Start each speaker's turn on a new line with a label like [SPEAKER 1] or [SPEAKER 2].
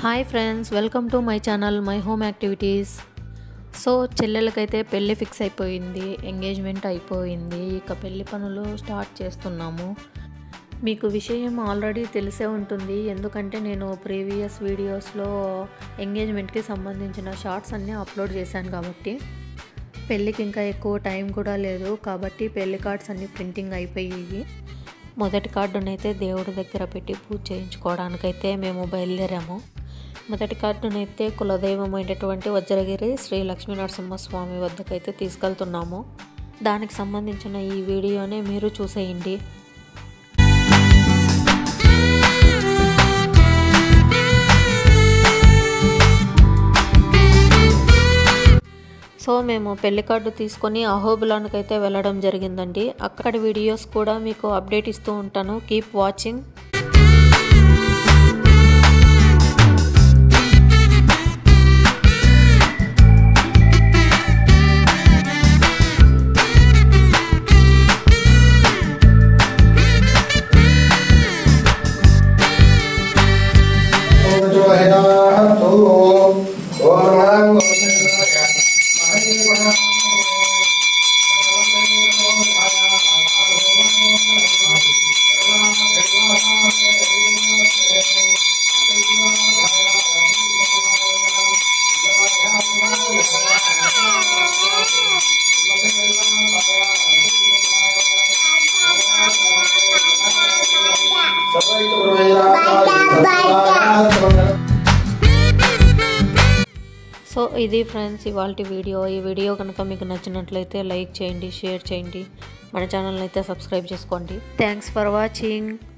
[SPEAKER 1] hi friends welcome to my channel my home activities so చెల్లెలకైతే పెళ్ళి fix అయిపోయింది engagement అయిపోయింది ఇక పెళ్లి పనులు స్టార్ట్ చేస్తున్నాము మీకు విషయం ఆల్రెడీ తెలిసే ఉంటుంది ఎందుకంటే నేను ప్రీవియస్ వీడియోస్లో ఎంగేజ్మెంట్కి సంబంధించిన షార్ట్స్ అన్నీ అప్లోడ్ చేశాను కాబట్టి పెళ్ళికి ఇంకా ఎక్కువ టైం కూడా లేదు కాబట్టి పెళ్లి కార్డ్స్ అన్నీ ప్రింటింగ్ అయిపోయి మొదటి కార్డునైతే దేవుడి దగ్గర పెట్టి పూజ చేయించుకోవడానికైతే మేము బయలుదేరాము మొదటి కార్డునైతే కులదైవమైనటువంటి వజ్రగిరి శ్రీ లక్ష్మీ నరసింహస్వామి వద్దకైతే తీసుకెళ్తున్నాము దానికి సంబంధించిన ఈ వీడియోనే మీరు చూసేయండి సో మేము పెళ్లి కార్డు తీసుకొని అహోబిలానికి అయితే వెళ్ళడం జరిగిందండి అక్కడ వీడియోస్ కూడా మీకు అప్డేట్ ఇస్తూ ఉంటాను కీప్ వాచింగ్ సో ఇది ఫ్రెండ్స్ ఇవాళ వీడియో ఈ వీడియో కనుక మీకు నచ్చినట్లయితే లైక్ చేయండి షేర్ చేయండి మన ఛానల్ని అయితే సబ్స్క్రైబ్ చేసుకోండి థ్యాంక్స్ ఫర్ వాచింగ్